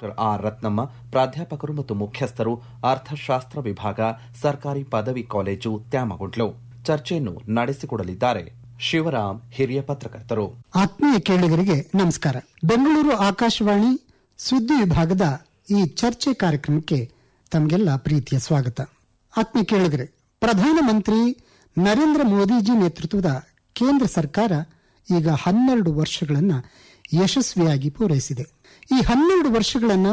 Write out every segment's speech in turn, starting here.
Doctor R Ratnamma ಪ್ರಾಧ್ಯಾಪಕರು ಮತ್ತು ಮುಖ್ಯಸ್ಥರು ಅರ್ಥಶಾಸ್ತ್ರ ವಿಭಾಗ ಸರ್ಕಾರಿ ಪದವಿ ಕಾಲೇಜು ತ್ಯಾಮಗುಂಡ್ಲು ಚರ್ಚೆಯನ್ನು ನಡೆಸಿಕೊಡಲಿದ್ದಾರೆ ಶಿವರಾಮ್ ಹಿರಿಯ ಪತ್ರಕರ್ತರು ಆತ್ಮೀಯ ಕೇಳುಗರಿಗೆ ನಮಸ್ಕಾರ ಬೆಂಗಳೂರು ಆಕಾಶವಾಣಿ ಸುದ್ದಿ ವಿಭಾಗದ ಈ ಚರ್ಚೆ ಕಾರ್ಯಕ್ರಮಕ್ಕೆ ತಮಗೆಲ್ಲ ಪ್ರೀತಿಯ ಸ್ವಾಗತ ಆತ್ಮೀಯ ಕೇಳುಗರೆ ಪ್ರಧಾನಮಂತ್ರಿ ನರೇಂದ್ರ ಮೋದಿಜಿ ನೇತೃತ್ವದ ಕೇಂದ್ರ ಸರ್ಕಾರ ಈಗ ಹನ್ನೆರಡು ವರ್ಷಗಳನ್ನ ಯಶಸ್ವಿಯಾಗಿ ಪೂರೈಸಿದೆ ಈ ಹನ್ನೆರಡು ವರ್ಷಗಳನ್ನ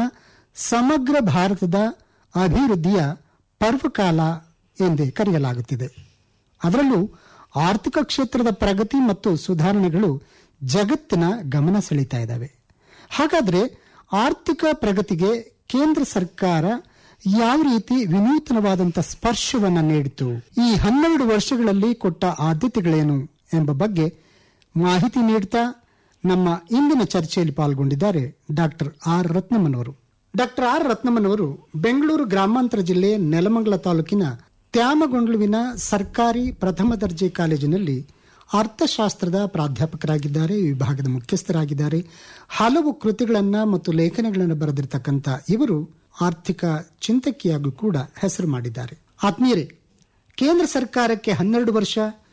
ಸಮಗ್ರ ಭಾರತದ ಅಭಿವೃದ್ಧಿಯ ಪರ್ವಕಾಲ ಎಂದೇ ಕರೆಯಲಾಗುತ್ತಿದೆ ಅದರಲ್ಲೂ ಆರ್ಥಿಕ ಕ್ಷೇತ್ರದ ಪ್ರಗತಿ ಮತ್ತು ಸುಧಾರಣೆಗಳು ಜಗತ್ತಿನ ಗಮನ ಸೆಳೀತಾ ಇದ್ದಾವೆ ಹಾಗಾದ್ರೆ ಆರ್ಥಿಕ ಪ್ರಗತಿಗೆ ಕೇಂದ್ರ ಸರ್ಕಾರ ಯಾವ ರೀತಿ ವಿನೂತನವಾದಂತಹ ಸ್ಪರ್ಶವನ್ನ ನೀಡಿತು ಈ ಹನ್ನೆರಡು ವರ್ಷಗಳಲ್ಲಿ ಕೊಟ್ಟ ಆದ್ಯತೆಗಳೇನು ಎಂಬ ಬಗ್ಗೆ ಮಾಹಿತಿ ನೀಡುತ್ತಾ ನಮ್ಮ ಇಂದಿನ ಚರ್ಚೆಯಲ್ಲಿ ಪಾಲ್ಗೊಂಡಿದ್ದಾರೆ ಡಾಕ್ಟರ್ ಆರ್ ರತ್ನಮ್ಮನವರು ಡಾಕ್ಟರ್ ಆರ್ ರತ್ನಮ್ಮನವರು ಬೆಂಗಳೂರು ಗ್ರಾಮಾಂತರ ಜಿಲ್ಲೆ ನೆಲಮಂಗಲ ತಾಲೂಕಿನ ತ್ಯಾಮಗೊಂಡ್ಲುವಿನ ಸರ್ಕಾರಿ ಪ್ರಥಮ ದರ್ಜೆ ಕಾಲೇಜಿನಲ್ಲಿ ಅರ್ಥಶಾಸ್ತ್ರದ ಪ್ರಾಧ್ಯಾಪಕರಾಗಿದ್ದಾರೆ ವಿಭಾಗದ ಮುಖ್ಯಸ್ಥರಾಗಿದ್ದಾರೆ ಹಲವು ಕೃತಿಗಳನ್ನ ಮತ್ತು ಲೇಖನಗಳನ್ನು ಬರೆದಿರತಕ್ಕಂಥ ಇವರು ಆರ್ಥಿಕ ಚಿಂತಕಿಯಾಗೂ ಕೂಡ ಹೆಸರು ಮಾಡಿದ್ದಾರೆ ಆತ್ಮೀಯರೇ ಕೇಂದ್ರ ಸರ್ಕಾರಕ್ಕೆ ಹನ್ನೆರಡು ವರ್ಷ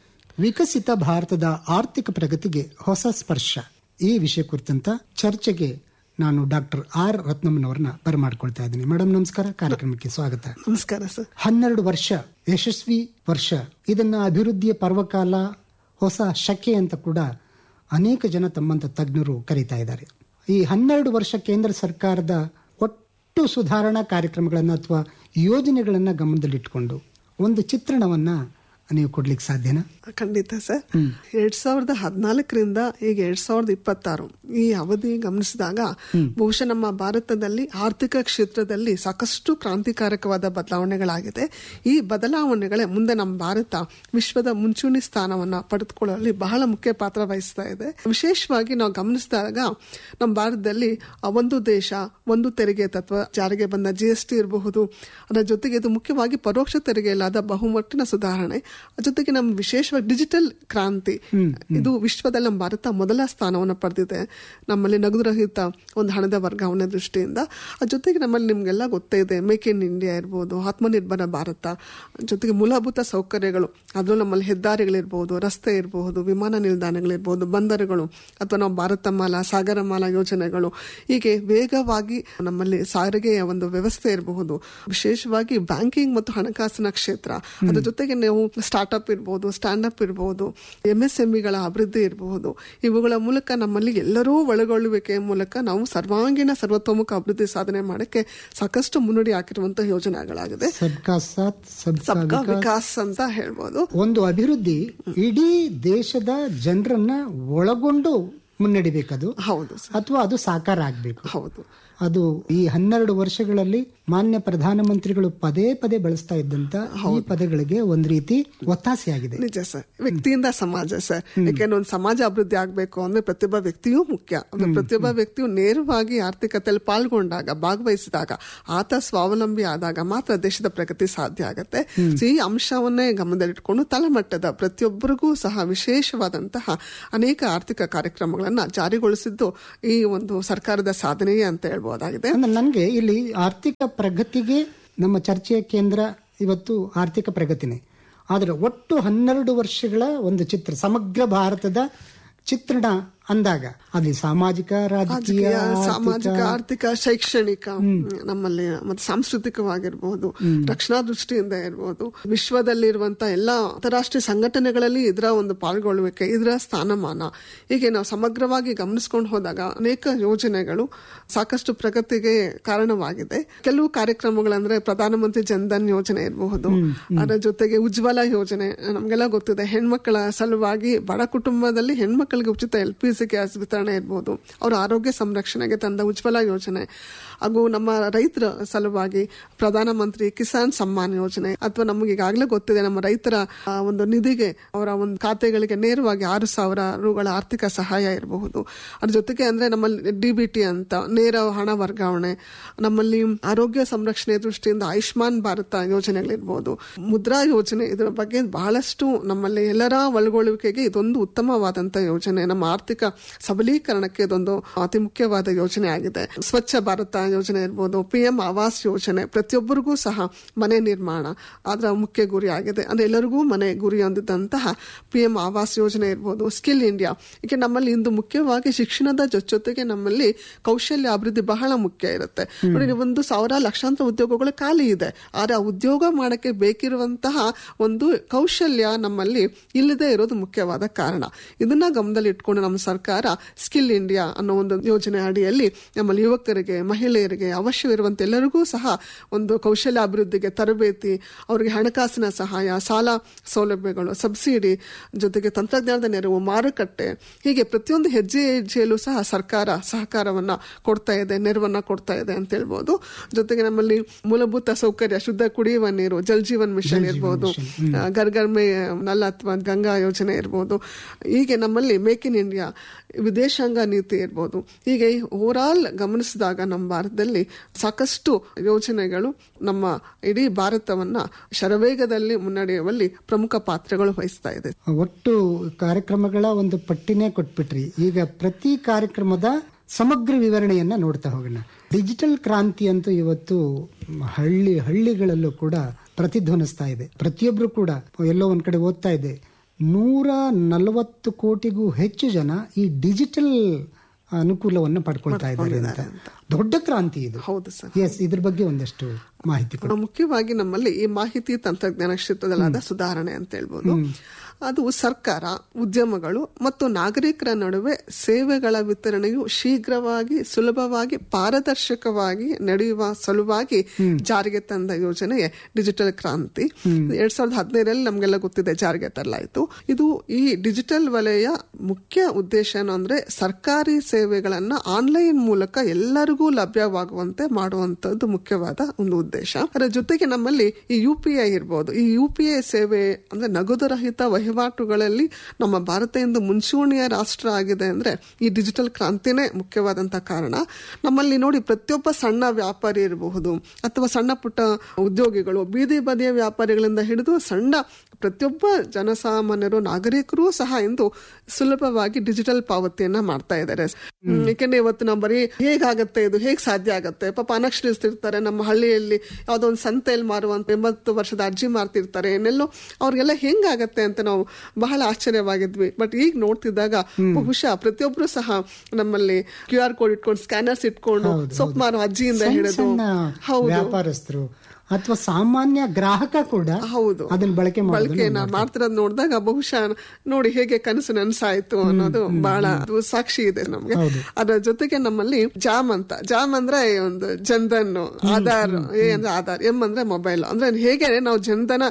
ವಿಕಸಿತ ಭಾರತದ ಆರ್ಥಿಕ ಪ್ರಗತಿಗೆ ಹೊಸ ಸ್ಪರ್ಶ ಈ ವಿಷಯ ಕುರಿತಂತ ಚರ್ಚೆಗೆ ನಾನು ಡಾಕ್ಟರ್ ಆರ್ ರತ್ನಮ್ಮನವರನ್ನ ಬರಮಾಡ್ಕೊಳ್ತಾ ಇದ್ದೀನಿ ಮೇಡಮ್ ನಮಸ್ಕಾರ ಕಾರ್ಯಕ್ರಮಕ್ಕೆ ಸ್ವಾಗತ ನಮಸ್ಕಾರ ಸರ್ ಹನ್ನೆರಡು ವರ್ಷ ಯಶಸ್ವಿ ವರ್ಷ ಇದನ್ನ ಅಭಿವೃದ್ಧಿಯ ಪರ್ವಕಾಲ ಹೊಸ ಶಕೆ ಅಂತ ಕೂಡ ಅನೇಕ ಜನ ತಮ್ಮಂತ ತಜ್ಞರು ಕರೀತಾ ಇದ್ದಾರೆ ಈ ಹನ್ನೆರಡು ವರ್ಷ ಕೇಂದ್ರ ಸರ್ಕಾರದ ಒಟ್ಟು ಸುಧಾರಣಾ ಕಾರ್ಯಕ್ರಮಗಳನ್ನ ಅಥವಾ ಯೋಜನೆಗಳನ್ನ ಗಮನದಲ್ಲಿಟ್ಟುಕೊಂಡು ಒಂದು ಚಿತ್ರಣವನ್ನ ನೀವು ಕೊಡ್ಲಿಕ್ಕೆ ಸಾಧ್ಯನಾ ಖಂಡಿತ ಸರ್ ಎರಡ್ ಸಾವಿರದ ಹದಿನಾಲ್ಕರಿಂದ ಈಗ ಎರಡ್ ಸಾವಿರದ ಇಪ್ಪತ್ತಾರು ಈ ಅವಧಿ ಗಮನಿಸಿದಾಗ ಬಹುಶಃ ನಮ್ಮ ಭಾರತದಲ್ಲಿ ಆರ್ಥಿಕ ಕ್ಷೇತ್ರದಲ್ಲಿ ಸಾಕಷ್ಟು ಕ್ರಾಂತಿಕಾರಕವಾದ ಬದಲಾವಣೆಗಳಾಗಿದೆ ಈ ಬದಲಾವಣೆಗಳೇ ಮುಂದೆ ನಮ್ಮ ಭಾರತ ವಿಶ್ವದ ಮುಂಚೂಣಿ ಸ್ಥಾನವನ್ನ ಪಡೆದುಕೊಳ್ಳುವಲ್ಲಿ ಬಹಳ ಮುಖ್ಯ ಪಾತ್ರ ವಹಿಸ್ತಾ ಇದೆ ವಿಶೇಷವಾಗಿ ನಾವು ಗಮನಿಸಿದಾಗ ನಮ್ಮ ಭಾರತದಲ್ಲಿ ಆ ಒಂದು ದೇಶ ಒಂದು ತೆರಿಗೆ ತತ್ವ ಜಾರಿಗೆ ಬಂದ ಜಿ ಎಸ್ ಟಿ ಇರಬಹುದು ಅದರ ಜೊತೆಗೆ ಇದು ಮುಖ್ಯವಾಗಿ ಪರೋಕ್ಷ ತೆರಿಗೆಯಲ್ಲಾದ ಬಹುಮಟ್ಟಿನ ಸುಧಾರಣೆ ಜೊತೆಗೆ ನಮ್ಮ ವಿಶೇಷವಾಗಿ ಡಿಜಿಟಲ್ ಕ್ರಾಂತಿ ಇದು ವಿಶ್ವದಲ್ಲಿ ನಮ್ಮ ಭಾರತ ಮೊದಲ ಸ್ಥಾನವನ್ನು ಪಡೆದಿದೆ ನಮ್ಮಲ್ಲಿ ನಗದು ರಹಿತ ಒಂದು ಹಣದ ವರ್ಗಾವಣೆ ದೃಷ್ಟಿಯಿಂದ ಅದ್ರ ಜೊತೆಗೆ ನಮ್ಮಲ್ಲಿ ನಿಮ್ಗೆಲ್ಲ ಗೊತ್ತೇ ಇದೆ ಮೇಕ್ ಇನ್ ಇಂಡಿಯಾ ಇರ್ಬೋದು ಆತ್ಮನಿರ್ಭರ ಭಾರತ ಜೊತೆಗೆ ಮೂಲಭೂತ ಸೌಕರ್ಯಗಳು ಅದರಲ್ಲೂ ನಮ್ಮಲ್ಲಿ ಹೆದ್ದಾರಿಗಳಿರ್ಬೋದು ರಸ್ತೆ ಇರಬಹುದು ವಿಮಾನ ನಿಲ್ದಾಣಗಳಿರ್ಬೋದು ಬಂದರುಗಳು ಅಥವಾ ನಾವು ಭಾರತ ಮಾಲಾ ಸಾಗರ ಮಾಲಾ ಯೋಜನೆಗಳು ಹೀಗೆ ವೇಗವಾಗಿ ನಮ್ಮಲ್ಲಿ ಸಾರಿಗೆಯ ಒಂದು ವ್ಯವಸ್ಥೆ ಇರಬಹುದು ವಿಶೇಷವಾಗಿ ಬ್ಯಾಂಕಿಂಗ್ ಮತ್ತು ಹಣಕಾಸಿನ ಕ್ಷೇತ್ರ ಅದ್ರ ಜೊತೆಗೆ ನೀವು ಸ್ಟಾರ್ಟ್ಅಪ್ ಇರ್ಬೋದು ಸ್ಟ್ಯಾಂಡ್ ಅಪ್ ಇರಬಹುದು ಎಂ ಎಸ್ ಎಂಇಗಳ ಅಭಿವೃದ್ಧಿ ಇರಬಹುದು ಇವುಗಳ ಮೂಲಕ ನಮ್ಮಲ್ಲಿ ಎಲ್ಲರೂ ಒಳಗೊಳ್ಳುವಿಕೆಯ ಮೂಲಕ ನಾವು ಸರ್ವಾಂಗೀಣ ಸರ್ವತೋಮುಖ ಅಭಿವೃದ್ಧಿ ಸಾಧನೆ ಮಾಡಕ್ಕೆ ಸಾಕಷ್ಟು ಮುನ್ನುಡಿ ಹಾಕಿರುವಂತಹ ಯೋಜನೆಗಳಾಗಿದೆ ಸಬ್ಕಾ ಸಾಥ್ ಸಬ್ಕಾ ಸಬ್ಕಾ ವಿಕಾಸ್ ವಿಕಾಸ್ ಅಂತ ಹೇಳ್ಬೋದು ಒಂದು ಅಭಿವೃದ್ಧಿ ಇಡೀ ದೇಶದ ಜನರನ್ನ ಒಳಗೊಂಡು ಮುನ್ನಡಿಬೇಕದು ಹೌದು ಸರ್ ಅಥವಾ ಅದು ಸಾಕಾರ ಆಗ್ಬೇಕು ಹೌದು ಅದು ಈ ಹನ್ನೆರಡು ವರ್ಷಗಳಲ್ಲಿ ಮಾನ್ಯ ಪ್ರಧಾನಮಂತ್ರಿಗಳು ಪದೇ ಪದೇ ಬಳಸ್ತಾ ಇದ್ದಂತ ಈ ಪದಗಳಿಗೆ ಒಂದ್ ರೀತಿ ಒತ್ತಾಸೆಯಾಗಿದೆ ನಿಜ ಸರ್ ವ್ಯಕ್ತಿಯಿಂದ ಸಮಾಜ ಸರ್ ಯಾಕೆಂದ್ರೆ ಒಂದು ಸಮಾಜ ಅಭಿವೃದ್ಧಿ ಆಗ್ಬೇಕು ಅಂದ್ರೆ ಪ್ರತಿಯೊಬ್ಬ ವ್ಯಕ್ತಿಯೂ ಮುಖ್ಯ ಒಂದು ಪ್ರತಿಯೊಬ್ಬ ವ್ಯಕ್ತಿಯು ನೇರವಾಗಿ ಆರ್ಥಿಕತೆಯಲ್ಲಿ ಪಾಲ್ಗೊಂಡಾಗ ಭಾಗವಹಿಸಿದಾಗ ಆತ ಸ್ವಾವಲಂಬಿ ಆದಾಗ ಮಾತ್ರ ದೇಶದ ಪ್ರಗತಿ ಸಾಧ್ಯ ಆಗತ್ತೆ So, ಈ ಅಂಶವನ್ನೇ ಗಮನದಲ್ಲಿಟ್ಕೊಂಡು ತಳಮಟ್ಟದ ಪ್ರತಿಯೊಬ್ಬರಿಗೂ ಸಹ ವಿಶೇಷವಾದಂತಹ ಅನೇಕ ಆರ್ಥಿಕ ಕಾರ್ಯಕ್ರಮಗಳನ್ನ ಜಾರಿಗೊಳಿಸಿದ್ದು ಈ ಒಂದು ಸರ್ಕಾರದ ಸಾಧನೆಯೇ ಅಂತ ಹೇಳ್ಬೋದಾಗಿದೆ ಅಂದ್ರೆ ನನ್ಗೆ ಇಲ್ಲಿ ಆರ್ಥಿಕ ಪ್ರಗತಿಗೆ ನಮ್ಮ ಚರ್ಚೆಯ ಕೇಂದ್ರ ಇವತ್ತು ಆರ್ಥಿಕ ಪ್ರಗತಿನೇ ಆದ್ರೆ ಒಟ್ಟು ಹನ್ನೆರಡು ವರ್ಷಗಳ ಒಂದು ಚಿತ್ರ ಸಮಗ್ರ ಭಾರತದ ಚಿತ್ರಣ ಅಂದಾಗ ಅಲ್ಲಿ ಸಾಮಾಜಿಕ ರಾಜಕೀಯ ರಾಜಕೀಯ ಸಾಮಾಜಿಕ ಆರ್ಥಿಕ ಆರ್ಥಿಕ ಶೈಕ್ಷಣಿಕ ನಮ್ಮಲ್ಲಿ ಮತ್ತೆ ಸಾಂಸ್ಕೃತಿಕವಾಗಿರ್ಬೋದು ರಕ್ಷಣಾ ದೃಷ್ಟಿಯಿಂದ ಇರ್ಬೋದು ವಿಶ್ವದಲ್ಲಿರುವಂತ ಎಲ್ಲ ಅಂತಾರಾಷ್ಟ್ರೀಯ ಸಂಘಟನೆಗಳಲ್ಲಿ ಇದರ ಒಂದು ಪಾಲ್ಗೊಳ್ಳುವಿಕೆ ಇದರ ಸ್ಥಾನಮಾನ ಹೀಗೆ ನಾವು ಸಮಗ್ರವಾಗಿ ಗಮನಿಸ್ಕೊಂಡು ಹೋದಾಗ ಅನೇಕ ಯೋಜನೆಗಳು ಸಾಕಷ್ಟು ಪ್ರಗತಿಗೆ ಕಾರಣವಾಗಿದೆ ಕೆಲವು ಕಾರ್ಯಕ್ರಮಗಳಂದ್ರೆ ಪ್ರಧಾನಮಂತ್ರಿ ಜನ್ಧನ್ ಯೋಜನೆ ಇರಬಹುದು ಅದರ ಜೊತೆಗೆ ಉಜ್ವಲ ಯೋಜನೆ ನಮ್ಗೆಲ್ಲ ಗೊತ್ತಿದೆ ಹೆಣ್ಮಕ್ಕಳ ಸಲುವಾಗಿ ಬಡ ಕುಟುಂಬದಲ್ಲಿ ಹೆಣ್ಮಕ್ಳಿಗೆ ಉಚಿತ ಎಲ್ ಪಿ ಸಿ ಗ್ಯಾಸ್ ವಿತರಣೆ ಇರ್ಬೋದು ಅವರ ಆರೋಗ್ಯ ಸಂರಕ್ಷಣೆಗೆ ತಂದ ಉಜ್ವಲ ಯೋಜನೆ ಹಾಗೂ ನಮ್ಮ ರೈತರ ಸಲುವಾಗಿ ಪ್ರಧಾನಮಂತ್ರಿ ಕಿಸಾನ್ ಸಮ್ಮಾನ್ ಯೋಜನೆ ಅಥವಾ ನಮಗೆ ಈಗಾಗಲೇ ಗೊತ್ತಿದೆ ನಮ್ಮ ರೈತರ ಆ, ಒಂದು ನಿಧಿಗೆ ಅವರ ಒಂದು ಖಾತೆಗಳಿಗೆ ನೇರವಾಗಿ ಆರು ಸಾವಿರ ರುಗಳ ಆರ್ಥಿಕ ಸಹಾಯ ಇರಬಹುದು ಅದ್ರ ಜೊತೆಗೆ ಅಂದ್ರೆ ನಮ್ಮಲ್ಲಿ ಡಿ ಬಿ ಟಿ ಅಂತ ನೇರ ಹಣ ವರ್ಗಾವಣೆ ನಮ್ಮಲ್ಲಿ ಆರೋಗ್ಯ ಸಂರಕ್ಷಣೆ ದೃಷ್ಟಿಯಿಂದ ಆಯುಷ್ಮಾನ್ ಭಾರತ ಯೋಜನೆಗಳಿರ್ಬೋದು ಮುದ್ರಾ ಯೋಜನೆ ಇದರ ಬಗ್ಗೆ ಬಹಳಷ್ಟು ನಮ್ಮಲ್ಲಿ ಎಲ್ಲರ ಒಳಗೊಳ್ಳುವಿಕೆಗೆ ಇದೊಂದು ಉತ್ತಮವಾದಂತ ಯೋಜನೆ ನಮ್ಮ ಆರ್ಥಿಕ ಸಬಲೀಕರಣಕ್ಕೆ ಇದೊಂದು ಅತಿ ಮುಖ್ಯವಾದ ಯೋಜನೆ ಆಗಿದೆ ಸ್ವಚ್ಛ ಭಾರತ ಯೋಜನೆ ಇರ್ಬೋದು ಪಿ ಎಂ ಆವಾಸ್ ಯೋಜನೆ ಪ್ರತಿಯೊಬ್ಬರಿಗೂ ಸಹ ಮನೆ ನಿರ್ಮಾಣ ಅದರ ಮುಖ್ಯ ಗುರಿ ಆಗಿದೆ ಅಂದ್ರೆ ಎಲ್ಲರಿಗೂ ಮನೆ ಗುರಿ ಹೊಂದಿದಂತಹ ಪಿ ಎಂ ಆವಾಸ್ ಯೋಜನೆ ಇರ್ಬೋದು ಸ್ಕಿಲ್ ಇಂಡಿಯಾ ಈಗ ನಮ್ಮಲ್ಲಿ ಇಂದು ಮುಖ್ಯವಾಗಿ ಶಿಕ್ಷಣದ ಜೊತೆಗೆ ನಮ್ಮಲ್ಲಿ ಕೌಶಲ್ಯ ಅಭಿವೃದ್ಧಿ ಬಹಳ ಮುಖ್ಯ ಇರುತ್ತೆ ನೋಡಿ ಒಂದು ಸಾವಿರ ಲಕ್ಷಾಂತರ ಉದ್ಯೋಗಗಳು ಖಾಲಿ ಇದೆ ಆದ್ರೆ ಆ ಉದ್ಯೋಗ ಮಾಡಕ್ಕೆ ಬೇಕಿರುವಂತಹ ಒಂದು ಕೌಶಲ್ಯ ನಮ್ಮಲ್ಲಿ ಇಲ್ಲದೆ ಇರೋದು ಮುಖ್ಯವಾದ ಕಾರಣ ಇದನ್ನ ಗಮನದಲ್ಲಿ ಇಟ್ಕೊಂಡು ನಮ್ಮ ಸರ್ಕಾರ ಸ್ಕಿಲ್ ಇಂಡಿಯಾ ಅನ್ನೋ ಒಂದು ಯೋಜನೆ ಅಡಿಯಲ್ಲಿ ನಮ್ಮಲ್ಲಿ ಯುವಕರಿಗೆ ಮಹಿಳೆಯರಿಗೆ ಅವಶ್ಯವಿರುವಂತ ಎಲ್ಲರಿಗೂ ಸಹ ಒಂದು ಕೌಶಲ್ಯ ಅಭಿವೃದ್ಧಿಗೆ ತರಬೇತಿ ಅವರಿಗೆ ಹಣಕಾಸಿನ ಸಹಾಯ ಸಾಲ ಸೌಲಭ್ಯಗಳು ಸಬ್ಸಿಡಿ ಜೊತೆಗೆ ತಂತ್ರಜ್ಞಾನದ ನೆರವು ಮಾರುಕಟ್ಟೆ ಹೀಗೆ ಪ್ರತಿಯೊಂದು ಹೆಜ್ಜೆ ಹೆಜ್ಜೆಯಲ್ಲೂ ಸಹ ಸರ್ಕಾರ ಸಹಕಾರವನ್ನ ಕೊಡ್ತಾ ಇದೆ ನೆರವನ್ನ ಕೊಡ್ತಾ ಇದೆ ಅಂತ ಹೇಳ್ಬೋದು ಜೊತೆಗೆ ನಮ್ಮಲ್ಲಿ ಮೂಲಭೂತ ಸೌಕರ್ಯ ಶುದ್ಧ ಕುಡಿಯುವ ನೀರು ಜಲ್ ಜೀವನ್ ಮಿಷನ್ ಇರ್ಬೋದು ಗರ್ಗರ್ಮೆ ನಲ್ಲ ಅಥವಾ ಗಂಗಾ ಯೋಜನೆ ಇರ್ಬೋದು ಹೀಗೆ ನಮ್ಮಲ್ಲಿ ಮೇಕ್ ಇನ್ ಇಂಡಿಯಾ ವಿದೇಶಾಂಗ ನೀತಿ ಇರ್ಬೋದು ಹೀಗೆ ಓವರ್ ಆಲ್ ಗಮನಿಸಿದಾಗ ನಮ್ಮ ಭಾರತದಲ್ಲಿ ಸಾಕಷ್ಟು ಯೋಜನೆಗಳು ನಮ್ಮ ಇಡೀ ಭಾರತವನ್ನ ಶರವೇಗದಲ್ಲಿ ಮುನ್ನಡೆಯುವಲ್ಲಿ ಪ್ರಮುಖ ಪಾತ್ರಗಳು ವಹಿಸ್ತಾ ಇದೆ ಒಟ್ಟು ಕಾರ್ಯಕ್ರಮಗಳ ಒಂದು ಪಟ್ಟಿನೇ ಕೊಟ್ಬಿಟ್ರಿ ಈಗ ಪ್ರತಿ ಕಾರ್ಯಕ್ರಮದ ಸಮಗ್ರ ವಿವರಣೆಯನ್ನ ನೋಡ್ತಾ ಹೋಗೋಣ ಡಿಜಿಟಲ್ ಕ್ರಾಂತಿ ಅಂತೂ ಇವತ್ತು ಹಳ್ಳಿ ಹಳ್ಳಿಗಳಲ್ಲೂ ಕೂಡ ಪ್ರತಿಧ್ವನಿಸ್ತಾ ಇದೆ ಪ್ರತಿಯೊಬ್ರು ಕೂಡ ಎಲ್ಲೋ ಒಂದ್ ಕಡೆ ಓದ್ತಾ ಇದೆ ನೂರ ನಲವತ್ತು ಕೋಟಿಗೂ ಹೆಚ್ಚು ಜನ ಈ ಡಿಜಿಟಲ್ ಅನುಕೂಲವನ್ನು ಪಡ್ಕೊಳ್ತಾ ಇದ್ದಾರೆ ಅಂತ ದೊಡ್ಡ ಕ್ರಾಂತಿ ಇದು ಹೌದು ಸರ್ ಎಸ್ ಇದ್ರ ಬಗ್ಗೆ ಒಂದಷ್ಟು ಮಾಹಿತಿ ಕೊಡಿ ಮುಖ್ಯವಾಗಿ ನಮ್ಮಲ್ಲಿ ಈ ಮಾಹಿತಿ ತಂತ್ರಜ್ಞಾನ ಕ್ಷೇತ್ರದಲ್ಲಾದ ಸುಧಾರಣೆ ಅಂತ ಹೇಳ್ಬೋದು ಅದು ಸರ್ಕಾರ ಉದ್ಯಮಗಳು ಮತ್ತು ನಾಗರಿಕರ ನಡುವೆ ಸೇವೆಗಳ ವಿತರಣೆಯು ಶೀಘ್ರವಾಗಿ ಸುಲಭವಾಗಿ ಪಾರದರ್ಶಕವಾಗಿ ನಡೆಯುವ ಸಲುವಾಗಿ ಜಾರಿಗೆ ತಂದ ಯೋಜನೆಯೇ ಡಿಜಿಟಲ್ ಕ್ರಾಂತಿ ಎರಡ್ ಸಾವಿರದ ಹದಿನೈದರಲ್ಲಿ ನಮಗೆಲ್ಲ ಗೊತ್ತಿದೆ ಜಾರಿಗೆ ತರಲಾಯಿತು ಇದು ಈ ಡಿಜಿಟಲ್ ವಲಯ ಮುಖ್ಯ ಉದ್ದೇಶ ಏನು ಅಂದ್ರೆ ಸರ್ಕಾರಿ ಸೇವೆಗಳನ್ನ ಆನ್ಲೈನ್ ಮೂಲಕ ಎಲ್ಲರಿಗೂ ಲಭ್ಯವಾಗುವಂತೆ ಮಾಡುವಂತದ್ದು ಮುಖ್ಯವಾದ ಒಂದು ಉದ್ದೇಶ ಅದರ ಜೊತೆಗೆ ನಮ್ಮಲ್ಲಿ ಈ ಯು ಪಿ ಐ ಇರ್ಬೋದು ಈ ಯು ಪಿ ಐ ಸೇವೆ ಅಂದ್ರೆ ನಗದು ರಹಿತ ವಹಿವಾಟುಗಳಲ್ಲಿ ನಮ್ಮ ಭಾರತ ಇಂದು ಮುಂಚೂಣಿಯ ರಾಷ್ಟ್ರ ಆಗಿದೆ ಅಂದ್ರೆ ಈ ಡಿಜಿಟಲ್ ಕ್ರಾಂತಿನೇ ಮುಖ್ಯವಾದಂತಹ ಕಾರಣ ನಮ್ಮಲ್ಲಿ ನೋಡಿ ಪ್ರತಿಯೊಬ್ಬ ಸಣ್ಣ ವ್ಯಾಪಾರಿ ಇರಬಹುದು ಅಥವಾ ಸಣ್ಣ ಪುಟ್ಟ ಉದ್ಯೋಗಿಗಳು ಬೀದಿ ಬದಿಯ ವ್ಯಾಪಾರಿಗಳಿಂದ ಹಿಡಿದು ಸಣ್ಣ ಪ್ರತಿಯೊಬ್ಬ ಜನಸಾಮಾನ್ಯರು ನಾಗರಿಕರು ಸಹ ಇಂದು ಸುಲಭವಾಗಿ ಡಿಜಿಟಲ್ ಪಾವತಿಯನ್ನ ಮಾಡ್ತಾ ಇದ್ದಾರೆ ಯಾಕೆಂದ್ರೆ ಇವತ್ತು ನಾವು ಬರೀ ಹೇಗಾಗತ್ತೆ ಇದು ಹೇಗ್ ಸಾಧ್ಯ ಆಗತ್ತೆ ಪಾಪ ಅನಕ್ಷರಿಸ್ತಿರ್ತಾರೆ ನಮ್ಮ ಹಳ್ಳಿಯಲ್ಲಿ ಯಾವ್ದೋ ಒಂದು ಸಂತೆಯಲ್ಲಿ ಮಾರುವಂತ ಎಂಬತ್ತು ವರ್ಷದ ಅರ್ಜಿ ಮಾರ್ತಿರ್ತಾರೆ ಏನೆಲ್ಲೋ ಅವ್ರಿಗೆಲ್ಲ ಹೆಂಗಾಗತ್ತೆ ಅಂತ ನಾವು ಬಹಳ ಆಶ್ಚರ್ಯವಾಗಿದ್ವಿ ಬಟ್ ಈಗ ನೋಡ್ತಿದ್ದಾಗ ಬಹುಶಃ ಪ್ರತಿಯೊಬ್ರು ಸಹ ನಮ್ಮಲ್ಲಿ ಕ್ಯೂ ಆರ್ ಕೋಡ್ ಇಟ್ಕೊಂಡು ಸ್ಕ್ಯಾನರ್ಸ್ ಇಟ್ಕೊಂಡು ಸೊಪ್ಪು ಮಾರೋ ಅಜ್ಜಿಯಿಂದ ಸಣ್ಣ ಹಿಡಿದು ಸಣ್ಣ ಹೌದು ವ್ಯಾಪಾರಸ್ಥರು ಅಥವಾ ಸಾಮಾನ್ಯ ಗ್ರಾಹಕ ಕೂಡ ಹೌದು ಅದನ್ನ ಬಳಕೆ ಮಾಡೋದನ್ನ ಬಳಕೆಯನ್ನ ಮಾಡ್ತಿರೋದ್ ನೋಡಿದಾಗ ಬಹುಶಃ ನೋಡಿ ಹೇಗೆ ಕನಸು ನನಸಾಯ್ತು ಅನ್ನೋದು ಬಹಳ ಅದು ಸಾಕ್ಷಿ ಇದೆ ನಮ್ಗೆ ಅದರ ಜೊತೆಗೆ ನಮ್ಮಲ್ಲಿ ಜಾಮ್ ಅಂತ ಜಾಮ್ ಅಂದ್ರೆ ಒಂದು ಜನ್ಧನ್ ಆಧಾರ್ ಎ ಅಂದ್ರೆ ಆಧಾರ್ ಎಂ ಅಂದ್ರೆ ಮೊಬೈಲ್ ಅಂದ್ರೆ ಹೇಗೆ ನಾವು ಜನ್ಧನ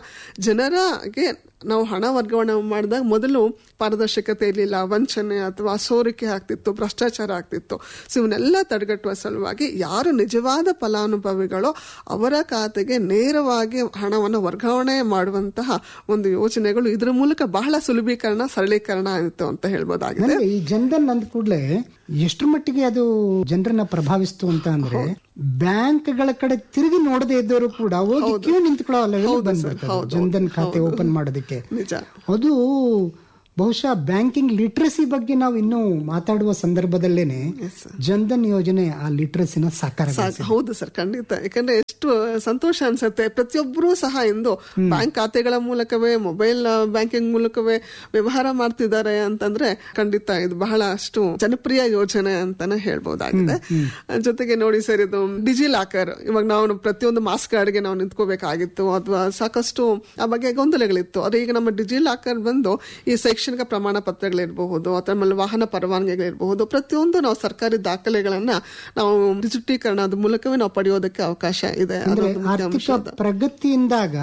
ಜನರಿಗೆ ನಾವು ಹಣ ವರ್ಗಾವಣೆ ಮಾಡಿದಾಗ ಮೊದಲು ಪಾರದರ್ಶಕತೆ ಇರಲಿಲ್ಲ ವಂಚನೆ ಅಥವಾ ಸೋರಿಕೆ ಆಗ್ತಿತ್ತು ಭ್ರಷ್ಟಾಚಾರ ಆಗ್ತಿತ್ತು ಸೊ ಇವನ್ನೆಲ್ಲ ತಡೆಗಟ್ಟುವ ಸಲುವಾಗಿ ಯಾರು ನಿಜವಾದ ಫಲಾನುಭವಿಗಳೋ ಅವರ ಖಾತೆಗೆ ನೇರವಾಗಿ ಹಣವನ್ನು ವರ್ಗಾವಣೆ ಮಾಡುವಂತಹ ಒಂದು ಯೋಜನೆಗಳು ಇದ್ರ ಮೂಲಕ ಬಹಳ ಸುಲಭೀಕರಣ ಸರಳೀಕರಣ ಆಯಿತು ಅಂತ ಹೇಳ್ಬೋದಾಗಿದೆ ನನಗೆ ಈ ಜನ್ಧನ್ ಅಂದ ಕೂಡಲೇ ಎಷ್ಟರ ಮಟ್ಟಿಗೆ ಅದು ಜನರನ್ನ ಪ್ರಭಾವಿಸ್ತು ಅಂತ ಅಂದ್ರೆ ಬ್ಯಾಂಕ್ಗಳ ಕಡೆ ತಿರುಗಿ ನೋಡದೇ ಇದ್ದವರು ಕೂಡ ಹೋಗಿ ಕ್ಯೂ ನಿಂತ್ಕೊಳ್ಳೋ ಲೆವೆಲ್ ಬಂದ್ಬಿಡ್ತಾರೆ ಜನ್ಧನ್ ಖಾತೆ ಓಪನ್ ಮಾಡೋದಕ್ಕೆ ನಿಜ ಅದು ಬಹುಶಃ ಬ್ಯಾಂಕಿಂಗ್ ಲಿಟ್ರಸಿ ಬಗ್ಗೆ ನಾವು ಇನ್ನೂ ಮಾತಾಡುವ ಸಂದರ್ಭದಲ್ಲೇನೆ ಜನ್ಧನ್ ಯೋಜನೆ ಆ ಲಿಟ್ರಸಿನ ಸಾಕಾರ ಸಾಕು ಹೌದು ಸರ್ ಖಂಡಿತ ಯಾಕಂದ್ರೆ ಎಷ್ಟು ಸಂತೋಷ ಅನ್ಸುತ್ತೆ ಪ್ರತಿಯೊಬ್ಬರೂ ಸಹ ಇಂದು ಬ್ಯಾಂಕ್ ಖಾತೆಗಳ ಮೂಲಕವೇ ಮೊಬೈಲ್ ಬ್ಯಾಂಕಿಂಗ್ ಮೂಲಕವೇ ವ್ಯವಹಾರ ಮಾಡ್ತಿದ್ದಾರೆ ಅಂತಂದ್ರೆ ಖಂಡಿತ ಇದು ಬಹಳಷ್ಟು ಜನಪ್ರಿಯ ಯೋಜನೆ ಅಂತಾನೆ ಹೇಳ್ಬಹುದಾಗಿದೆ ಜೊತೆಗೆ ನೋಡಿ ಸರ್ ಇದು ಡಿಜಿ ಲಾಕರ್ ಇವಾಗ ನಾವು ಪ್ರತಿಯೊಂದು ಮಾಸ್ ಕಾರ್ಡ್ಗೆ ನಾವು ನಿಂತ್ಕೋಬೇಕಾಗಿತ್ತು ಅಥವಾ ಸಾಕಷ್ಟು ಆ ಬಗ್ಗೆ ಗೊಂದಲಗಳಿತ್ತು ಆದ್ರೆ ಈಗ ನಮ್ಮ ಡಿಜಿ ಲಾಕರ್ ಬಂದು ಈ ಶೈಕ್ಷಣಿಕ ಪ್ರಮಾಣ ಪತ್ರಗಳಿರಬಹುದು ಅಥವಾ ಆಮೇಲೆ ವಾಹನ ಪರವಾನಗಿಗಳಿರಬಹುದು ಪ್ರತಿಯೊಂದು ನಾವು ಸರ್ಕಾರಿ ದಾಖಲೆಗಳನ್ನ ನಾವು ಡಿಜಿಟೀಕರಣದ ಮೂಲಕವೇ ನಾವು ಪಡೆಯೋದಕ್ಕೆ ಅವಕಾಶ ಇದೆ ಅಂದ್ರೆ ಅದೊಂದು ಮುಖ್ಯ ಅಂಶ ಆರ್ಥಿಕ ಪ್ರಗತಿಯಿಂದಾಗ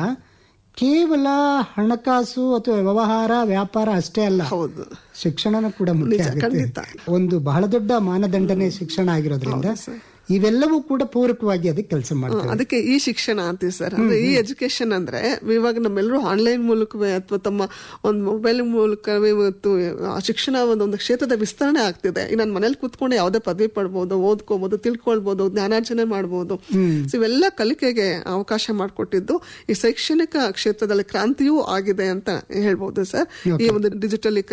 ಕೇವಲ ಹಣಕಾಸು ಅಥವಾ ವ್ಯವಹಾರ ವ್ಯಾಪಾರ ಅಷ್ಟೇ ಅಲ್ಲ ಹೌದು ಶಿಕ್ಷಣನೂ ಕೂಡ ಮುಖ್ಯ ನಿಜ, ಆಗುತ್ತೆ ಖಂಡಿತ. ಒಂದು ಬಹಳ ದೊಡ್ಡ ಮಾನದಂಡನೆ ಶಿಕ್ಷಣ ಆಗಿರೋದ್ರಿಂದ ಇವೆಲ್ಲವೂ ಕೂಡ ಪೂರಕವಾಗಿ ಅದಕ್ಕೆ ಕೆಲಸ ಮಾಡ್ತವೆ ಅದಕ್ಕೆ ಈ ಶಿಕ್ಷಣ ಅಂತೀವಿ ಸರ್ ಅಂದ್ರೆ ಈ ಎಜುಕೇಶನ್ ಅಂದ್ರೆ ಇವಾಗ ನಮ್ಮೆಲ್ಲರೂ ಆನ್ಲೈನ್ ಮೂಲಕವೇ ಅಥವಾ ತಮ್ಮ ಒಂದು ಮೊಬೈಲ್ ಮೂಲಕವೇ ಇವತ್ತು ಆ ಶಿಕ್ಷಣ ಒಂದೊಂದು ಕ್ಷೇತ್ರದ ವಿಸ್ತರಣೆ ಆಗ್ತಿದೆ ಈಗ ನಾನು ಮನೇಲಿ ಕೂತ್ಕೊಂಡು ಯಾವುದೇ ಪದವಿ ಪಡ್ಬೋದು ಓದ್ಕೋಬಹುದು ತಿಳ್ಕೊಳ್ಬಹುದು ಜ್ಞಾನಾರ್ಜನೆ ಮಾಡಬಹುದು ಸೊ ಇವೆಲ್ಲ ಕಲಿಕೆಗೆ ಅವಕಾಶ ಮಾಡಿಕೊಟ್ಟಿದ್ದು ಈ ಶೈಕ್ಷಣಿಕ ಕ್ಷೇತ್ರದಲ್ಲಿ ಕ್ರಾಂತಿಯೂ ಆಗಿದೆ ಅಂತ ಹೇಳ್ಬೋದು ಸರ್ ಈ ಒಂದು ಡಿಜಿಟಲೀಕರಣದಿಂದ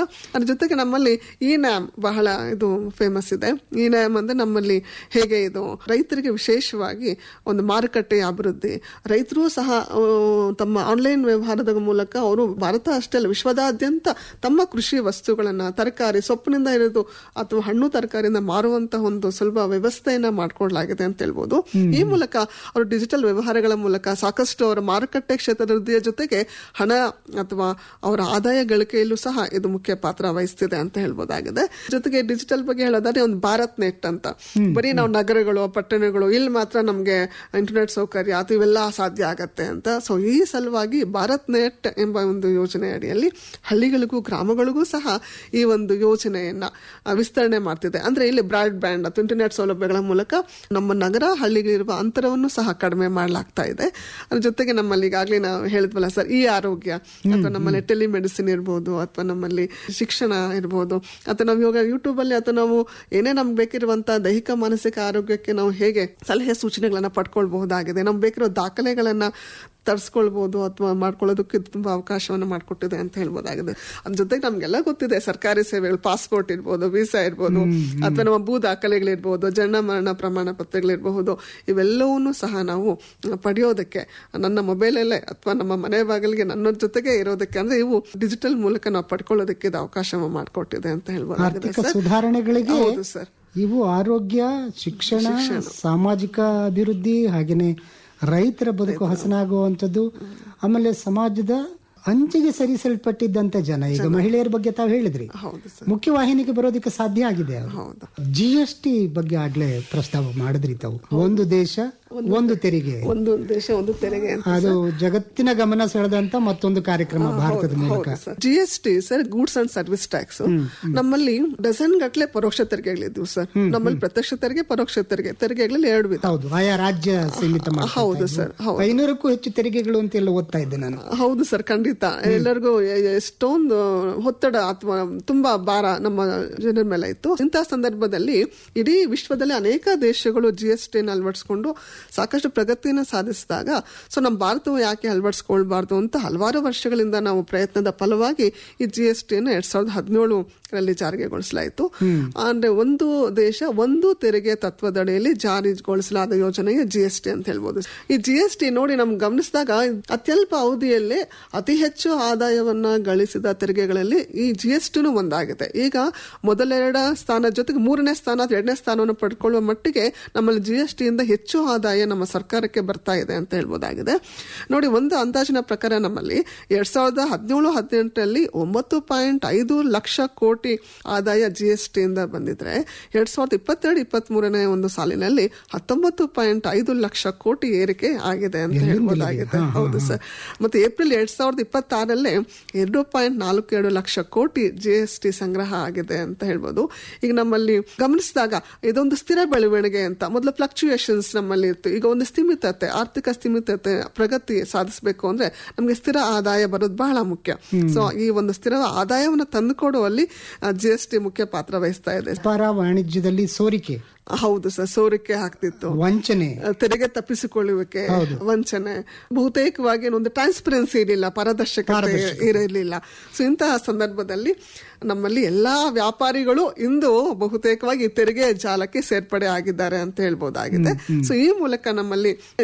ಅದ್ರ ಜೊತೆಗೆ ನಮ್ಮಲ್ಲಿ ಈ ನ್ಯಾಮ್ ಬಹಳ ಇದು ಫೇಮಸ್ ಇದೆ ಈ ನ್ಯಾಮ್ ಅಂದ್ರೆ ನಮ್ಮಲ್ಲಿ ಹೇಗೆ ಇದು ರೈತರಿಗೆ ವಿಶೇಷವಾಗಿ ಒಂದು ಮಾರುಕಟ್ಟೆಯ ಅಭಿವೃದ್ಧಿ ರೈತರು ಸಹ ಆ, ತಮ್ಮ ಆನ್ಲೈನ್ ವ್ಯವಹಾರದ ಮೂಲಕ ಅವರು ಭಾರತ ಅಷ್ಟೇ ಅಲ್ಲ ವಿಶ್ವದಾದ್ಯಂತ ತಮ್ಮ ಕೃಷಿ ವಸ್ತುಗಳನ್ನ ತರಕಾರಿ ಸೊಪ್ಪಿನಿಂದ ಇರೋದು ಅಥವಾ ಹಣ್ಣು ತರಕಾರಿಯಿಂದ ಮಾರುವಂತಹ ಒಂದು ಸುಲಭ ವ್ಯವಸ್ಥೆಯನ್ನ ಮಾಡ್ಕೊಡ್ಲಾಗಿದೆ ಅಂತ ಹೇಳ್ಬೋದು ಈ ಮೂಲಕ ಅವರು ಡಿಜಿಟಲ್ ವ್ಯವಹಾರಗಳ ಮೂಲಕ ಸಾಕಷ್ಟು ಅವರ ಮಾರುಕಟ್ಟೆ ಕ್ಷೇತ್ರದ ವೃದ್ಧಿಯ ಜೊತೆಗೆ ಹಣ ಅಥವಾ ಅವರ ಆದಾಯ ಗಳಿಕೆಯಲ್ಲೂ ಸಹ ಇದು ಮುಖ್ಯ ಪಾತ್ರ ವಹಿಸ್ತಿದೆ ಅಂತ ಹೇಳ್ಬೋದಾಗಿದೆ ಜೊತೆಗೆ ಡಿಜಿಟಲ್ ಬಗ್ಗೆ ಹೇಳೋದಾದ್ರೆ ಒಂದು ಭಾರತ್ ನೆಟ್ ಅಂತ ಬರೀ ನಾವು ನಗರಗಳು ಪಟ್ಟಣಗಳು ಇಲ್ಲಿ ಮಾತ್ರ ನಮ್ಗೆ ಇಂಟರ್ನೆಟ್ ಸೌಕರ್ಯ ಅಥವಾ ಇವೆಲ್ಲ ಸಾಧ್ಯ ಆಗತ್ತೆ ಅಂತ ಸೊ ಈ ಸಲುವಾಗಿ ಭಾರತ್ ನೆಟ್ ಎಂಬ ಒಂದು ಯೋಜನೆ ಅಡಿಯಲ್ಲಿ ಹಳ್ಳಿಗಳಿಗೂ ಗ್ರಾಮಗಳಿಗೂ ಸಹ ಈ ಒಂದು ಯೋಜನೆಯನ್ನ ಆ, ವಿಸ್ತರಣೆ ಮಾಡ್ತಿದೆ ಅಂದ್ರೆ ಇಲ್ಲಿ ಬ್ರಾಡ್ ಬ್ಯಾಂಡ್ ಅಥವಾ ಇಂಟರ್ನೆಟ್ ಸೌಲಭ್ಯಗಳ ಮೂಲಕ ನಮ್ಮ ನಗರ ಹಳ್ಳಿಗಳಿರುವ ಅಂತರವನ್ನು ಸಹ ಕಡಿಮೆ ಮಾಡಲಾಗ್ತಾ ಇದೆ ಅದ್ರ ಜೊತೆಗೆ ನಮ್ಮಲ್ಲಿ ಈಗಾಗಲೇ ನಾವು ಹೇಳಿದ್ವಲ್ಲ ಸರ್ ಈ ಆರೋಗ್ಯ ಅಥವಾ ನಮ್ಮಲ್ಲಿ ಟೆಲಿಮೆಡಿಸಿನ್ ಇರ್ಬೋದು ಅಥವಾ ನಮ್ಮಲ್ಲಿ ಶಿಕ್ಷಣ ಇರ್ಬೋದು ಅಥವಾ ನಾವು ಇವಾಗ ಯೂಟ್ಯೂಬ್ ಅಲ್ಲಿ ಅಥವಾ ನಾವು ಏನೇ ನಮ್ಗೆ ಬೇಕಿರುವಂತಹ ದೈಹಿಕ ಮಾನಸಿಕ ಆರೋಗ್ಯಕ್ಕೆ ನಾವು ಹೇಗೆ ಸಲಹೆ ಸೂಚನೆಗಳನ್ನ ಪಡ್ಕೊಳ್ಬಹುದಾಗಿದೆ ನಮ್ಗೆ ಬೇಕಿರೋ ದಾಖಲೆಗಳನ್ನ ತರಿಸ್ಕೊಳ್ಬಹುದು ಅಥವಾ ಮಾಡ್ಕೊಳ್ಳೋದಕ್ಕೆ ಇದು ತುಂಬಾ ಅವಕಾಶವನ್ನು ಮಾಡಿಕೊಟ್ಟಿದೆ ಅಂತ ಹೇಳ್ಬೋದಾಗಿದೆ ಅದ್ರ ಜೊತೆಗೆ ನಮ್ಗೆಲ್ಲ ಗೊತ್ತಿದೆ ಸರ್ಕಾರಿ ಸೇವೆಗಳು ಪಾಸ್ಪೋರ್ಟ್ ಇರ್ಬೋದು ವೀಸಾ ಇರ್ಬೋದು ಅಥವಾ ನಮ್ಮ ಭೂ ದಾಖಲೆಗಳಿರ್ಬೋದು ಜನನ ಮರಣ ಪ್ರಮಾಣ ಪತ್ರಗಳಿರಬಹುದು ಇವೆಲ್ಲವನ್ನೂ ಸಹ ನಾವು ಪಡೆಯೋದಕ್ಕೆ ನನ್ನ ಮೊಬೈಲಲ್ಲೇ ಅಥವಾ ನಮ್ಮ ಮನೆ ಬಾಗಿಲಿಗೆ ನನ್ನ ಜೊತೆಗೆ ಇರೋದಕ್ಕೆ ಅಂದ್ರೆ ಇವು ಡಿಜಿಟಲ್ ಮೂಲಕ ನಾವು ಪಡ್ಕೊಳ್ಳೋದಕ್ಕೆ ಇದು ಅವಕಾಶ ಮಾಡಿಕೊಟ್ಟಿದೆ ಅಂತ ಹೇಳ್ಬೋದಾಗಿದೆ ಆರ್ಥಿಕ ಸರ್ ಸುಧಾರಣೆಗಳಿಗೆ ಹೌದು ಸರ್ ಇವು ಆರೋಗ್ಯ ಶಿಕ್ಷಣ ಸಾಮಾಜಿಕ ಅಭಿವೃದ್ಧಿ ಹಾಗೇನೆ ರೈತರ ಬದುಕು ಹಸನಾಗುವಂಥದ್ದು ಆಮೇಲೆ ಸಮಾಜದ ಅಂಚಿಗೆ ಸರಿಸಲ್ಪಟ್ಟಿದ್ದಂತ ಜನ ಈಗ ಮಹಿಳೆಯರ ಬಗ್ಗೆ ತಾವು ಹೇಳಿದ್ರಿ ಹೌದು ಸರ್ ಮುಖ್ಯವಾಹಿನಿಗೆ ಬರೋದಕ್ಕೆ ಸಾಧ್ಯ ಆಗಿದೆ ಹೌದು ಜಿ ಎಸ್ ಟಿ ಬಗ್ಗೆ ಆಗ್ಲೇ ಪ್ರಸ್ತಾವ ಮಾಡಿದ್ರಿ ತಾವು ಒಂದು ದೇಶ ಒಂದು ತೆರಿಗೆ ಒಂದು ದೇಶ ಒಂದು ತೆರಿಗೆ ಅಂತ ಅದು ಜಗತ್ತಿನ ಗಮನ ಸೆಳೆದಂತ ಮತ್ತೊಂದು ಕಾರ್ಯಕ್ರಮ ಭಾರತದ ಮೂಲಕ G S T sir goods and service tax ನಮ್ಮಲ್ಲಿ ಡಜನ್ ಗಟ್ಲೆ ಪರೋಕ್ಷ ತೆರಿಗೆಗಳಿದ್ವು ಸರ್ ನಮ್ಮಲ್ಲಿ ಪ್ರತ್ಯಕ್ಷ ತೆರಿಗೆ ಪರೋಕ್ಷ ತೆರಿಗೆ ತೆರಿಗೆಗಳಲ್ಲಿ ಎರಡು ವಿಧ ಹೌದು ಆಯಾ ರಾಜ್ಯ ಸೀಮಿತ ಮಾಡ್ಕೊಳ್ತಾ ಹೌದು ಇದ್ವು. ಸರ್, ಹೌದು. ಐನೂರಕ್ಕೂ ಹೆಚ್ಚು ತೆರಿಗೆಗಳು ಅಂತ ಎಲ್ಲ ಓದ್ತಾ ಇದ್ದೆ ನಾನು ಹೌದು ಸರ್ ಖಂಡಿತ ಎಲ್ಲರಿಗೂ ಎ- ಎಷ್ಟೊಂದು ಒತ್ತಡ ಅಥವಾ ತುಂಬಾ ಭಾರ ನಮ್ಮ ಜನರ ಮೇಲೆ ಇತ್ತು ಇಂತಹ ಸಂದರ್ಭದಲ್ಲಿ ಇಡೀ ವಿಶ್ವದಲ್ಲಿ ಅನೇಕ ದೇಶಗಳು ಜಿ ಎಸ್ ಟಿನ ಅಳವಡಿಸಿಕೊಂಡು ಸಾಕಷ್ಟು ಪ್ರಗತಿಯನ್ನು ಸಾಧಿಸಿದಾಗ ಸೊ ನಮ್ಮ ಭಾರತವು ಯಾಕೆ ಅಳವಡಿಸ್ಕೊಳ್ಬಾರ್ದು ಅಂತ ಹಲವಾರು ವರ್ಷಗಳಿಂದ ನಾವು ಪ್ರಯತ್ನದ ಫಲವಾಗಿ ಈ ಜಿ ಎಸ್ ಟಿಯನ್ನು ಎರಡ್ ಸಾವಿರದ ಹದಿನೇಳರಲ್ಲಿ ಜಾರಿಗೆಗೊಳಿಸಲಾಯಿತು ಅಂದ್ರೆ ಒಂದು ದೇಶ ಒಂದು ತೆರಿಗೆ ತತ್ವದಡಿಯಲ್ಲಿ ಜಾರಿಗೊಳಿಸಲಾದ ಯೋಜನೆಯೇ ಜಿ ಎಸ್ ಟಿ ಅಂತ ಹೇಳ್ಬೋದು ಈ ಜಿ ಎಸ್ ಟಿ ನೋಡಿ ನಮ್ಗೆ ಗಮನಿಸಿದಾಗ ಅತ್ಯಲ್ಪ ಅವಧಿಯಲ್ಲೇ ಅತಿ ಹೆಚ್ಚು ಆದಾಯವನ್ನ ಗಳಿಸಿದ ತೆರಿಗೆಗಳಲ್ಲಿ ಈ ಜಿ ಎಸ್ ಟಿನೂ ಒಂದಾಗಿದೆ ಈಗ ಮೊದಲೆರಡ ಸ್ಥಾನ ಜೊತೆಗೆ ಮೂರನೇ ಸ್ಥಾನ ಅಥವಾ ಎರಡನೇ ಸ್ಥಾನವನ್ನು ಪಡ್ಕೊಳ್ಳುವ ಮಟ್ಟಿಗೆ ನಮ್ಮಲ್ಲಿ ಜಿ ಎಸ್ ಟಿಯಿಂದ ಹೆಚ್ಚು ಆದಾಯ ನಮ್ಮ ಸರ್ಕಾರಕ್ಕೆ ಬರ್ತಾ ಇದೆ ಅಂತ ಹೇಳ್ಬೋದಾಗಿದೆ ನೋಡಿ ಒಂದು ಅಂದಾಜಿನ ಪ್ರಕಾರ ನಮ್ಮಲ್ಲಿ ಎರಡ್ ಸಾವಿರದ ಹದಿನೇಳು ಹದಿನೆಂಟರಲ್ಲಿ ಒಂಬತ್ತು ಪಾಯಿಂಟ್ ಐದು ಲಕ್ಷ ಕೋಟಿ ಆದಾಯ ಜಿ ಎಸ್ ಟಿಯಿಂದ ಬಂದಿದ್ರೆ ಎರಡ್ ಸಾವಿರದ ಇಪ್ಪತ್ತೆರಡು ಇಪ್ಪತ್ತ್ ಮೂರನೇ ಒಂದು ಸಾಲಿನಲ್ಲಿ ಹತ್ತೊಂಬತ್ತು ಪಾಯಿಂಟ್ ಐದು ಲಕ್ಷ ಕೋಟಿ ಏರಿಕೆ ಆಗಿದೆ ಅಂತ ಹೇಳ್ಬೋದಾಗಿದೆ ಹೌದು ಸರ್ ಮತ್ತೆ ಏಪ್ರಿಲ್ ಎರಡ್ ಸಾವಿರದ ಇಪ್ಪತ್ತಾರಲ್ಲೇ ಎರಡು ಪಾಯಿಂಟ್ ನಾಲ್ಕು ಎರಡು ಲಕ್ಷ ಕೋಟಿ ಜಿ ಎಸ್ ಟಿ ಸಂಗ್ರಹ ಆಗಿದೆ ಅಂತ ಹೇಳ್ಬೋದು ಈಗ ನಮ್ಮಲ್ಲಿ ಗಮನಿಸಿದಾಗ ಇದೊಂದು ಸ್ಥಿರ ಬೆಳವಣಿಗೆ ಅಂತ ಮೊದಲು ಫ್ಲಕ್ಚುಯೇಷನ್ಸ್ ನಮ್ಮಲ್ಲಿ ಇತ್ತು ಈಗ ಒಂದು ಸ್ಥಿಮಿತತೆ ಆರ್ಥಿಕ ಸ್ಥಿಮಿತತೆ ಪ್ರಗತಿ ಸಾಧಿಸಬೇಕು ಅಂದ್ರೆ ನಮಗೆ ಸ್ಥಿರ ಆದಾಯ ಬರೋದು ಬಹಳ ಮುಖ್ಯ ಸೊ ಈ ಒಂದು ಸ್ಥಿರ ಆದಾಯವನ್ನು ತಂದುಕೊಡುವಲ್ಲಿ ಜಿ ಎಸ್ ಟಿ ಮುಖ್ಯ ಪಾತ್ರ ವಹಿಸ್ತಾ ಇದೆ ವ್ಯಾಪಾರ ವಾಣಿಜ್ಯದಲ್ಲಿ ಸೋರಿಕೆ ಹೌದು ಸರ್ ಸೋರಿಕೆ ಆಗ್ತಿತ್ತು ವಂಚನೆ ತೆರಿಗೆ ತಪ್ಪಿಸಿಕೊಳ್ಳುವಿಕೆ ವಂಚನೆ ಬಹುತೇಕವಾಗಿ ಒಂದು ಟ್ರಾನ್ಸ್ಪರೆನ್ಸಿ ಇರಲಿಲ್ಲ ಪಾರದರ್ಶಕತೆ ಇರಲಿಲ್ಲ ಸೊ ಇಂತಹ ಸಂದರ್ಭದಲ್ಲಿ ನಮ್ಮಲ್ಲಿ ಎಲ್ಲಾ ವ್ಯಾಪಾರಿಗಳು ಇಂದು ಬಹುತೇಕವಾಗಿ ಈ ತೆರಿಗೆ ಜಾಲಕ್ಕೆ ಸೇರ್ಪಡೆ ಆಗಿದ್ದಾರೆ ಅಂತ ಹೇಳ್ಬೋದಾಗಿದೆ ಸೊ ಈ ಮೂಲಕ ನಮ್ಮಲ್ಲಿ